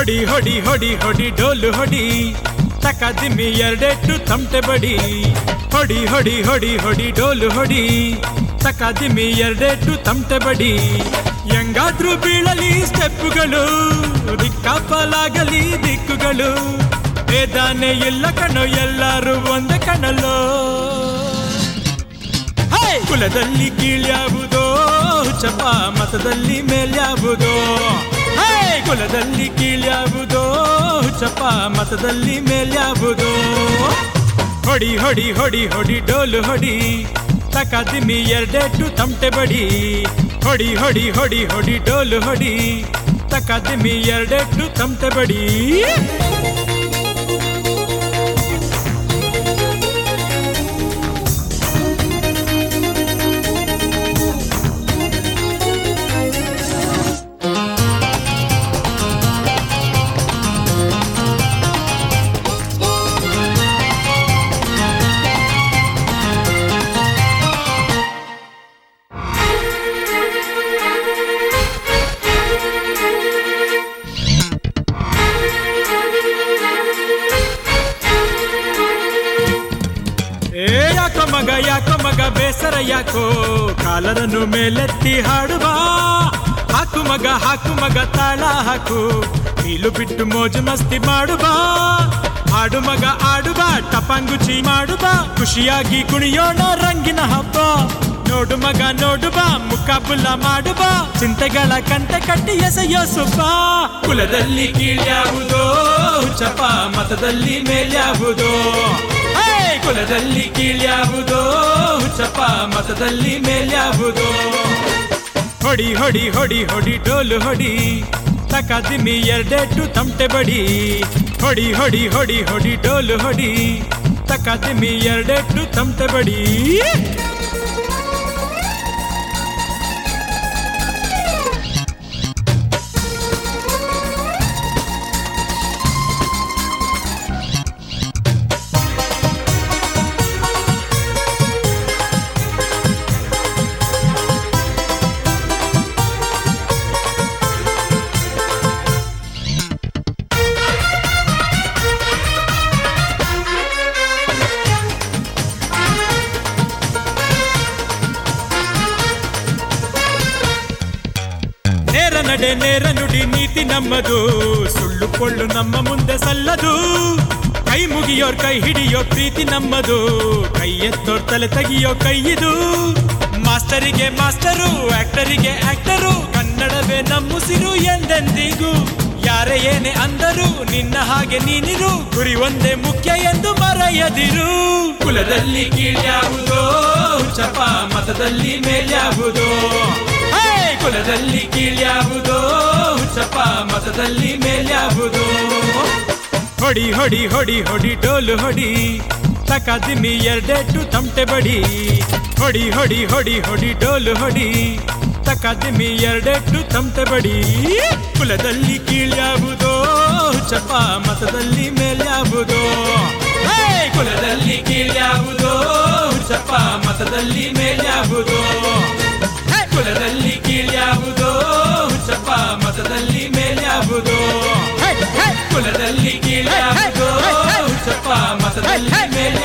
ಹೊಡಿ ಹೊಡಿ ಹೊಡಿ ಹೊಡಿ ಡೋಲು ಹೊಡಿ ತಕದಿಮ್ಮಿ ಎರಡೆಟ್ಟು ತಮಟೆ ಬಡಿ ಹೊಡಿ ಹೊಡಿ ಹೊಡಿ ಹೊಡಿ ಡೋಲು ಹೊಡಿ ತಕದಿಮ್ಮಿ ಎರಡೆಟ್ಟು ತಮಟೆ ಬಡಿ ಹೆಂಗಾದ್ರೂ ಬೀಳಲಿ ಸ್ಟೆಪ್ಪುಗಳು ದಿಕ್ಕಾಪಲಾಗಲಿ ದಿಕ್ಕುಗಳು ಬೇದಾನೆ ಇಲ್ಲ ಕಣ್ಣು ಎಲ್ಲರೂ ಒಂದೇ ಕಣ್ಣಲ್ಲೋ ಹೇ! ಕುಲದಲ್ಲಿ ಕೀಳ್ಯಾವುದೋ ಚಪ ಮತದಲ್ಲಿ ಮೇಲ್ಯಾವುದೋ ಹೇ! ಕುಲದಲ್ಲಿ ಕೀಳ್ಯಾವುದೋ ಚಪ ಮತದಲ್ಲಿ ಮೇಲ್ಯಾವುದೋ ಹೊಡಿ ಹೊಡಿ ಹೊಡಿ ಹೊಡಿ ಡೋಲು ಹೊಡಿ ತಕದಿಮಿ ಎರಡೆಟ್ಟು ತಮಟೆ ಬಡಿ ಹೊಡಿ ಹೊಡಿ ಹೊಡಿ ಹೊಡಿ ಡೋಲು ಹೊಡಿ ತಕದಿಮಿ ಎರಡೆಟ್ಟು ತಮಟೆ ಬಡಿ ಏ ಯಾಕೋ ಮಗ ಯಾಕೋ ಮಗ ಬೇಸರ ಯಾಕೋ ಕಾಲರನ್ನು ಮೇಲೆತ್ತಿ ಹಾಡುವ ಹಾಕು ಮಗ ಹಾಕು ಮಗ ತಾಳ ಹಾಕು ನೀಲು ಬಿಟ್ಟು ಮೋಜು ಮಸ್ತಿ ಮಾಡುವ ಆಡು ಮಗ ಆಡುವ ಟಪಾಂಗುಚಿ ಮಾಡುವ ಖುಷಿಯಾಗಿ ಕುಣಿಯೋಣ ರಂಗಿನ ಹಬ್ಬ ನೋಡು ಮಗ ನೋಡು ಬಾ ಮುಖಾಬುಲ್ಲ ಮಾಡುವ ಚಿಂತೆಗಳ ಕಂತೆ ಕಟ್ಟಿ ಎಸೆಯೋ ಸುಬ್ಬ ಕುಲದಲ್ಲಿ ಕೀಳ್ಯಾವುದೋ ಚಪ ಮತದಲ್ಲಿ ಮೇಲ್ಯಾವುದೋ ಹೇ! ಕುಲದಲ್ಲಿ ಕೀಳ್ಯಾವುದೋ ಚಪ ಮತದಲ್ಲಿ ಮೇಲ್ಯಾವುದೋ ಹೊಡಿ ಹೊಡಿ ಹೊಡಿ ಹೊಡಿ ಡೋಲು ಹೊಡಿ ತಕದಿಮಿ ಎರಡೆಟ್ಟು ತಮಟೆ ಬಡಿ ಹೊಡಿ ಹೊಡಿ ಹೊಡಿ ಹೊಡಿ ಡೋಲು ಹೊಡಿ ತಕದಿಮಿ ಎರಡೆಟ್ಟು ತಮಟೆ ಬಡಿ ನೇರ ನಡೆ ನೇರ ನುಡಿ ನೀತಿ ನಮ್ಮದು ಸುಳ್ಳು ಕೊಳ್ಳು ನಮ್ಮ ಮುಂದೆ ಸಲ್ಲದು ಕೈ ಮುಗಿಯೋರ್ ಕೈ ಹಿಡಿಯೋ ಪ್ರೀತಿ ನಮ್ಮದು ಕೈ ಎತ್ತೋರ್ ತಲೆ ತೆಗಿಯೋ ಕೈಯಿದು ಮಾಸ್ಟರಿಗೆ ಮಾಸ್ಟರು ಆಕ್ಟರಿಗೆ ಆಕ್ಟರು ಕನ್ನಡವೇ ನಮ್ಮುಸಿರು ಎಂದೆಂದಿಗೂ ಯಾರೇ ಏನೇ ಅಂದರು ನಿನ್ನ ಹಾಗೆ ನೀನಿರು ಗುರಿ ಒಂದೇ ಮುಖ್ಯ ಎಂದು ಮರೆಯದಿರು ಕುಲದಲ್ಲಿ ಕೀಳ್ಯಾವುದೋ ಚಪ ಮತದಲ್ಲಿ ಮೇಲ್ಯಾವುದೋ ಹೇ! ಕುಲದಲ್ಲಿ ಕೀಳ್ಯಾವುದೋ ಚಪ ಮತದಲ್ಲಿ ಮೇಲ್ಯಾವುದೋ ಹೊಡಿ ಹೊಡಿ ಹೊಡಿ ಹೊಡಿ ಡೋಲು ಹೊಡಿ ತಕದಿಮಿ ಎರಡೆಟ್ಟು ತಮಟೆ ಬಡಿ ಹೊಡಿ ಹೊಡಿ ಹೊಡಿ ಹೊಡಿ ಡೋಲು ಹೊಡಿ ತಕದಿಮಿ ಎರಡೆಟ್ಟು ತಮಟೆ ಬಡಿ ಕುಲದಲ್ಲಿ ಕೀಳ್ಯಾವುದೋ ಚಪ ಮತದಲ್ಲಿ ಮೇಲ್ಯಾವುದೋ ಹೇ! ಕುಲದಲ್ಲಿ ಕೀಳ್ಯಾವುದೋ ಚಪ ಮತದಲ್ಲಿ ಮೇಲ್ಯಾವುದೋ ಹೇ! ಕುಲದಲ್ಲಿ ಕೀಳ್ಯಾವುದೋ ಚಪ ಮತದಲ್ಲಿ ಮೇಲ್ಯಾವುದೋ ಹೇ! ಹೇ! ಕುಲದಲ್ಲಿ ಕೀಳ್ಯಾವುದೋ ಚಪ ಮತದಲ್ಲಿ ಮೇಲೆ